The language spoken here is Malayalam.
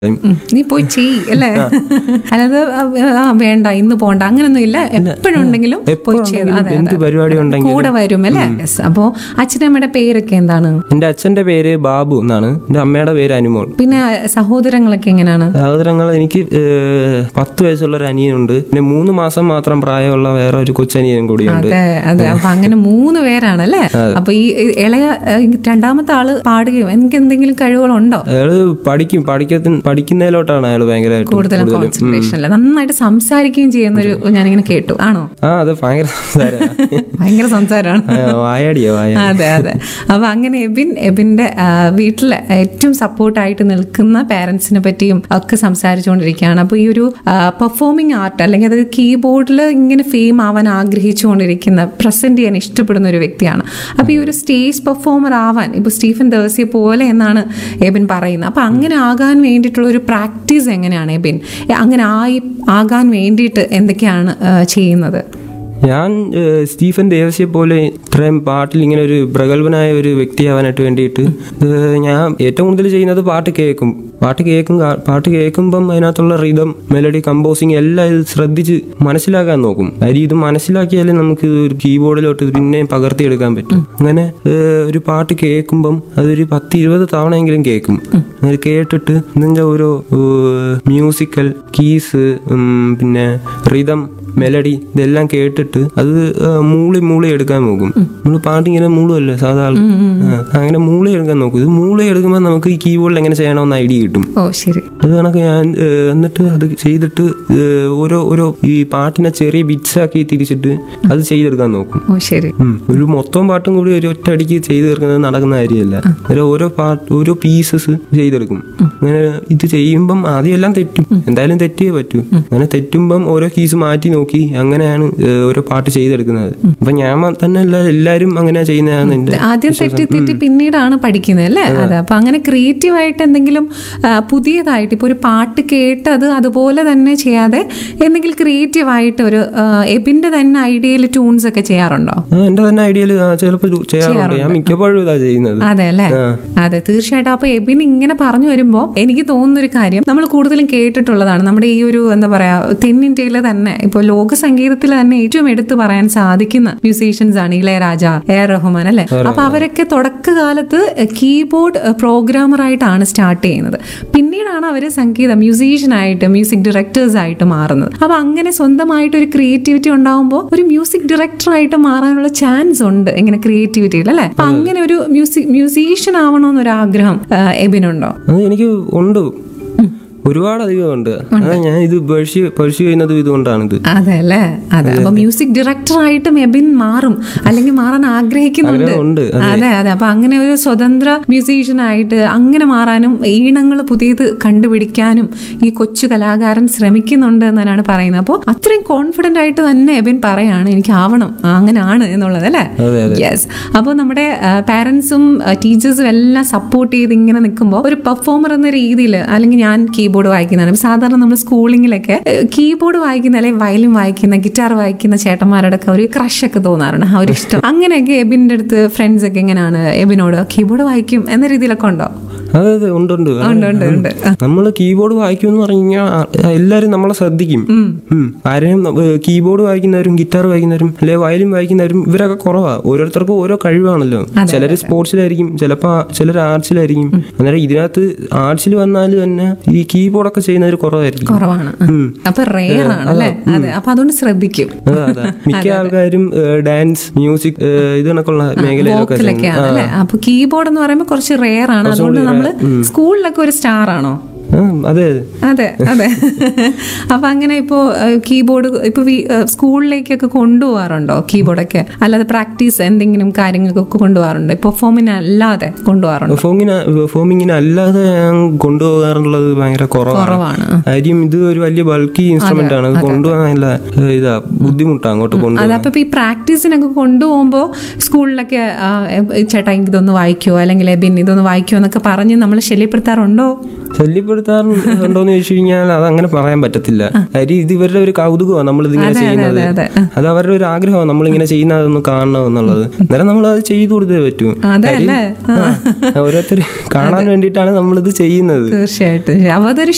ഉം. നീ പോയി ചെയ് അല്ലേ അല്ലാതെ ആ, വേണ്ട ഇന്ന് പോണ്ട അങ്ങനൊന്നും ഇല്ല എപ്പോഴും ഉണ്ടെങ്കിലും പോയി ചെയ്ത് അതെ എന്ത് അതെ പരിപാടി ഉണ്ടെങ്കിലും കൂടെ വരും അല്ലേ Yes. അപ്പോ അച്ഛനമ്മയുടെ പേരൊക്കെ എന്താണ് എന്റെ അച്ഛന്റെ പേര് ബാബു എന്നാണ് എന്റെ അമ്മയുടെ പേര് അനുമോൾ പിന്നെ സഹോദരങ്ങളൊക്കെ എങ്ങനെയാണ് സഹോദരങ്ങൾ എനിക്ക് ഏഹ്, പത്ത് വയസ്സുള്ള ഒരു അനിയനുണ്ട് പിന്നെ മൂന്ന് മാസം മാത്രം പ്രായമുള്ള വേറെ ഒരു കൊച്ചനിയനും കൂടിയുണ്ട് അതെ അതെ അപ്പൊ അങ്ങനെ മൂന്ന് പേരാണല്ലേ അപ്പൊ ഈ ഈ ഇളയ ഏ, ഈ രണ്ടാമത്തെ ആള് പാടുകയോ എനിക്ക് എന്തെങ്കിലും കഴിവുകളുണ്ടോ അയാള് പഠിക്കും പഠിക്കത്തിന് പഠിക്കുന്നതിലോട്ടാണ് അയാൾ ഭയങ്കരമായിട്ട് കൂടുതലും കോൺസെൻട്രേഷൻ അല്ല നന്നായിട്ട് സംസാരിക്കുകയും ചെയ്യുന്നൊരു ഞാനിങ്ങനെ കേട്ടു ആണോ ആ അത് ഭയങ്കര സംസാരാ. ഭയങ്കര സംസാരമാണ് ആ, വായാടിയോ വായ അതെ അതെ അപ്പൊ അങ്ങനെ എബിൻ എബിന്റെ ആ, വീട്ടിലെ ഏറ്റവും സപ്പോർട്ടായിട്ട് നിൽക്കുന്ന പാരന്റ്സിനെ പറ്റിയും ഒക്കെ സംസാരിച്ചുകൊണ്ടിരിക്കുകയാണ് അപ്പൊ ഈ ഒരു പെർഫോമിംഗ് ആർട്ട് അല്ലെങ്കിൽ അത് കീബോർഡിൽ ഇങ്ങനെ ഫെയിം ആവാൻ ആഗ്രഹിച്ചുകൊണ്ടിരിക്കുന്ന പ്രസന്റ് ചെയ്യാൻ ഇഷ്ടപ്പെടുന്ന ഒരു വ്യക്തിയാണ് അപ്പൊ ഈ ഒരു സ്റ്റേജ് പെർഫോമർ ആവാൻ ഇപ്പൊ സ്റ്റീഫൻ ദേഴ്സിയെ പോലെ എന്നാണ് എബിൻ പറയുന്നത് അപ്പൊ അങ്ങനെ ആകാൻ വേണ്ടിയിട്ടുള്ള ഒരു പ്രാക്ടീസ് എങ്ങനെയാണ് എബിൻ അങ്ങനെ ആയി ആകാൻ വേണ്ടിയിട്ട് എന്തൊക്കെയാണ് ആ, ചെയ്യുന്നത് ഞാൻ ഏഹ്, സ്റ്റീഫൻ ദേവസിയെ പോലെ ഇത്രയും പാട്ടിൽ ഇങ്ങനെ ഒരു പ്രഗത്ഭനായ ഒരു വ്യക്തിയാവാനായിട്ട് വേണ്ടിയിട്ട് ഏഹ്, ഞാൻ ഏറ്റവും കൂടുതൽ ചെയ്യുന്നത് പാട്ട് കേൾക്കും പാട്ട് കേൾക്കും കാ- പാട്ട് കേൾക്കുമ്പം അതിനകത്തുള്ള റിതം മെലഡി കമ്പോസിങ് എല്ലാം ഇത് ശ്രദ്ധിച്ച് മനസ്സിലാക്കാൻ നോക്കും കാര്യം ഇത് മനസ്സിലാക്കിയാലേ നമുക്ക് ഇത് ഒരു കീബോർഡിലോട്ട് ഇത് പിന്നെ പകർത്തിയെടുക്കാൻ പറ്റും അങ്ങനെ ഏഹ്, ഒരു പാട്ട് കേൾക്കുമ്പം അതൊരു പത്ത് ഇരുപത് തവണയെങ്കിലും കേൾക്കും അത് കേട്ടിട്ട് ഇതിൻ്റെ ഓരോ മ്യൂസിക്കൽ കീസ് പിന്നെ റിതം മെലഡി ഇതെല്ലാം കേട്ടിട്ട് അത് ആ, മൂളി മൂളി എടുക്കാൻ നോക്കും നമ്മൾ പാട്ടിങ്ങനെ മൂളുമല്ലോ സാധാരണ ആ, അങ്ങനെ മൂളി എടുക്കാൻ നോക്കും ഇത് മൂളി എടുക്കുമ്പോൾ നമുക്ക് ഈ കീബോർഡിൽ എങ്ങനെ ചെയ്യണമെന്ന് ഐഡിയ കിട്ടും ഓ ശരി അത് കണക്ക് ഞാൻ ഏ, എന്നിട്ട് അത് ചെയ്തിട്ട് ഏ, ഓരോ ഓരോ ഈ പാട്ടിനെ ചെറിയ ബിറ്റ്സ് ആക്കി തിരിച്ചിട്ട് അത് ചെയ്തെടുക്കാൻ നോക്കും ഓ ശരി ഉം. ഒരു മൊത്തം പാട്ടും കൂടി ഒരു ഒറ്റ അടിക്ക് ചെയ്തു തീർക്കുന്നത് നടക്കുന്ന കാര്യമല്ല ഒരു ഓരോ പാട്ട് ഓരോ പീസസ് ചെയ്തെടുക്കും അങ്ങനെ ഇത് ചെയ്യുമ്പം ആദ്യം എല്ലാം തെറ്റും എന്തായാലും തെറ്റിയേ പറ്റൂ അങ്ങനെ തെറ്റുമ്പം ഓരോ കീസ് മാറ്റി നോക്കി അങ്ങനെയാണ് ഏഹ്, ഓരോ പാട്ട് ചെയ്തെടുക്കുന്നത് അപ്പൊ ഞാൻ മ- തന്നെ അല്ല എല്ലാരും അങ്ങനെ ചെയ്യുന്നതാണ് എന്റെ ആദ്യം തെറ്റി തെറ്റി പിന്നീടാണ് പഠിക്കുന്നത് അല്ലേ അതെ അപ്പൊ അങ്ങനെ ക്രിയേറ്റീവ് ആയിട്ട് എന്തെങ്കിലും ആ, പുതിയതായിട്ട് ഇപ്പൊ ഒരു പാട്ട് കേട്ട് അത് അതുപോലെ തന്നെ ചെയ്യാതെ എന്തെങ്കിലും ക്രിയേറ്റീവ് ആയിട്ട് ഒരു ആ, എബിന്റെ തന്നെ ഐഡിയയിൽ ട്യൂൺസ് ഒക്കെ ചെയ്യാറുണ്ടോ ആ, എന്റെ തന്നെ ഐഡിയയിൽ ചിലപ്പോൾ ചെയ്യാറുണ്ട് ഞാൻ മിക്കപ്പോഴും ഇതാ ചെയ്യുന്നത് അതെ അല്ലേ അതെ തീർച്ചയായിട്ടും അപ്പൊ എബിൻ ഇങ്ങനെ പറഞ്ഞു വരുമ്പോ എനിക്ക് തോന്നുന്ന ഒരു കാര്യം നമ്മൾ കൂടുതലും കേട്ടിട്ടുള്ളതാണ് നമ്മുടെ ഈ ഒരു എന്താ പറയാ തെന്നിന്ത്യയിലെ തന്നെ ഇപ്പൊ ലോക സംഗീതത്തിൽ തന്നെ ഏറ്റവും എടുത്തു പറയാൻ സാധിക്കുന്ന മ്യൂസീഷ്യൻസ് ആണ് ഇളയരാജ എ ആർ റഹ്മാൻ അല്ലെ അപ്പൊ അവരൊക്കെ തുടക്കകാലത്ത് കീബോർഡ് പ്രോഗ്രാമർ ആയിട്ടാണ് സ്റ്റാർട്ട് ചെയ്യുന്നത് പിന്നീടാണ് അവർ സംഗീത മ്യൂസീഷ്യൻ ആയിട്ട് മ്യൂസിക് ഡയറക്ടേഴ്സ് ആയിട്ട് മാറുന്നത് അപ്പൊ അങ്ങനെ സ്വന്തമായിട്ട് ഒരു ക്രിയേറ്റിവിറ്റി ഉണ്ടാവുമ്പോൾ ഒരു മ്യൂസിക് ഡയറക്ടർ ആയിട്ട് മാറാനുള്ള ചാൻസ് ഉണ്ട് ഇങ്ങനെ ക്രിയേറ്റിവിറ്റിയിൽ അല്ലെ അപ്പൊ അങ്ങനെ ഒരു മ്യൂസിക് മ്യൂസീഷ്യൻ ആവണമെന്നൊരു ആഗ്രഹം ആ, എബിനുണ്ടോ അത് എനിക്ക് ഉണ്ട് ഒരുപാട് അധികം ഉണ്ട് അതാ ഞാൻ ഇത് പേഴ്സ്യൂ പേഴ്സ്യൂ ചെയ്യുന്നത് ഇതുകൊണ്ടാണ് ഇത് അതെ അല്ലേ അതെ അപ്പൊ മ്യൂസിക് ഡയറക്ടർ ആയിട്ടും എബിൻ മാറും അല്ലെങ്കിൽ മാറാൻ ആഗ്രഹിക്കുന്നുണ്ട് ആഗ്രഹമുണ്ട്. അതെ അതെ അപ്പൊ അങ്ങനെ ഒരു സ്വതന്ത്ര മ്യൂസീഷ്യൻ ആയിട്ട് അങ്ങനെ മാറാനും ഈണങ്ങൾ പുതിയത് കണ്ടുപിടിക്കാനും ഈ കൊച്ചു കലാകാരൻ ശ്രമിക്കുന്നുണ്ട് എന്നാണ് പറയുന്നത് അപ്പോൾ അത്രയും കോൺഫിഡന്റ് ആയിട്ട് തന്നെ എബിൻ പറയാണ് എനിക്ക് ആവണം ആ, അങ്ങനെ ആണ് എന്നുള്ളത് അല്ലേ അതെ, യെസ് അപ്പോൾ നമ്മുടെ പാരൻസും ടീച്ചേഴ്സും എല്ലാം സപ്പോർട്ട് ചെയ്ത് ഇങ്ങനെ നിൽക്കുമ്പോൾ ഒരു പെർഫോമർ എന്ന രീതിയിൽ അല്ലെങ്കിൽ ഞാൻ കീബോർഡ് വായിക്കുന്നതാണ് സാധാരണ നമ്മൾ സ്കൂളിങ്ങിലൊക്കെ കീബോർഡ് വായിക്കുന്ന അല്ലെങ്കിൽ വയലിൻ വായിക്കുന്ന ഗിറ്റാർ വായിക്കുന്ന ചേട്ടന്മാരുടെ ഒക്കെ ഒരു ക്രഷ് ഒക്കെ തോന്നാറുണ്ട് ആ ഒരു ഇഷ്ടം അങ്ങനെയൊക്കെ എബിന്റെ അടുത്ത് ഫ്രണ്ട്സ് ഒക്കെ എങ്ങനെയാണ് എബിനോട് കീബോർഡ് വായിക്കും എന്ന രീതിയിലൊക്കെ ഉണ്ടോ അതെ അതെ ഉണ്ട് ഉണ്ട് ഉണ്ട് ഉണ്ട് ഉണ്ട് നമ്മൾ കീബോർഡ് വായിക്കുമെന്ന് പറഞ്ഞു കഴിഞ്ഞാൽ എല്ലാരും നമ്മളെ ശ്രദ്ധിക്കും ഉം. ആരെയും കീബോർഡ് വായിക്കുന്നവരും ഗിറ്റാർ വായിക്കുന്നവരും അല്ലെ വയലിൻ വായിക്കുന്നവരും ഇവരൊക്കെ കുറവാ ഓരോരുത്തർക്കും ഓരോ കഴിവാണല്ലോ ചിലര് സ്പോർട്സിലായിരിക്കും ചിലപ്പോ ചിലർ ആർട്സിലായിരിക്കും അന്നേരം ഇതിനകത്ത് ആർട്സിൽ വന്നാൽ തന്നെ ഈ കീബോർഡൊക്കെ ചെയ്യുന്നവർ കുറവായിരിക്കും കുറവാണ് അപ്പൊ റെയർ ആണ് അല്ലേ അതെ അപ്പൊ അതുകൊണ്ട് ശ്രദ്ധിക്കും അതാ അതാ മിക്ക ആൾക്കാരും ഡാൻസ് മ്യൂസിക് ഇത് കണക്കുള്ള മേഖലയിലൊക്കെ വോക്കലൊക്കെയാണ് അല്ലേ അപ്പൊ കീബോർഡ് എന്ന് പറയുമ്പോൾ കുറച്ച് റെയർ ആണ് അതുകൊണ്ട് നമ്മള് സ്കൂളിലൊക്കെ ഒരു സ്റ്റാർ ആണോ ആ, അതെ അതെ അതെ അപ്പൊ അങ്ങനെ ഇപ്പോ കീബോർഡ് ഇപ്പൊ വി- ഏഹ് സ്കൂളിലേക്കൊക്കെ കൊണ്ടുപോകാറുണ്ടോ കീബോർഡൊക്കെ അല്ലാതെ പ്രാക്ടീസ് എന്തെങ്കിലും കാര്യങ്ങൾക്കൊക്കെ കൊണ്ടുപോകാറുണ്ടോ പെർഫോമിന് അല്ലാതെ കൊണ്ടുപോകാറുണ്ടോ പെർഫോമിങ്ങിന് പെർഫോമിങ്ങിന് അല്ലാതെ ഞാൻ കൊണ്ടുപോകാറുള്ളത് ഭയങ്കര കുറവാണ് കുറവാണ് കാര്യം ഇത് ഒരു വലിയ ബൾക്കി ഇൻസ്ട്രുമെന്റ് ആണ് അത് കൊണ്ടുപോകാൻ നല്ല ഏഹ്, ഇതാ ബുദ്ധിമുട്ടാണ് അങ്ങോട്ട് കൊണ്ടുപോകാൻ അതപ്പോ ഇപ്പൊ ഈ പ്രാക്ടീസിനൊക്കെ കൊണ്ടുപോകുമ്പോ സ്കൂളിലൊക്കെ ആ, എ- ചേട്ടാ ഇതൊന്ന് വായിക്കോ അല്ലെങ്കിൽ എബിൻ ഇതൊന്ന് വായിക്കോ എന്നൊക്കെ പറഞ്ഞ് നമ്മൾ ശല്യപ്പെടുത്താറുണ്ടോ ശല്യപ്പെടുത്താറുണ്ടോന്ന് ചോദിച്ചു കഴിഞ്ഞാൽ അത് അങ്ങനെ പറയാൻ പറ്റത്തില്ല കാര്യം ഇത് ഇവരുടെ ഒരു കൗതുകമാണ് നമ്മൾ ഇതിങ്ങനെ ചെയ്യുന്നത് അതെ, അത് അവരുടെ ഒരു ആഗ്രഹമാണ് നമ്മളിങ്ങനെ ചെയ്യുന്നതൊന്ന് കാണണം എന്നുള്ളത് അന്നേരം നമ്മൾ അത് ചെയ്തു കൊടുത്തേ പറ്റൂ അതെ അല്ലേ ഓരോരുത്തർ കാണാൻ വേണ്ടിയിട്ടാണ് നമ്മളിത് ചെയ്യുന്നത് തീർച്ചയായിട്ടും അപ്പൊ അതൊരു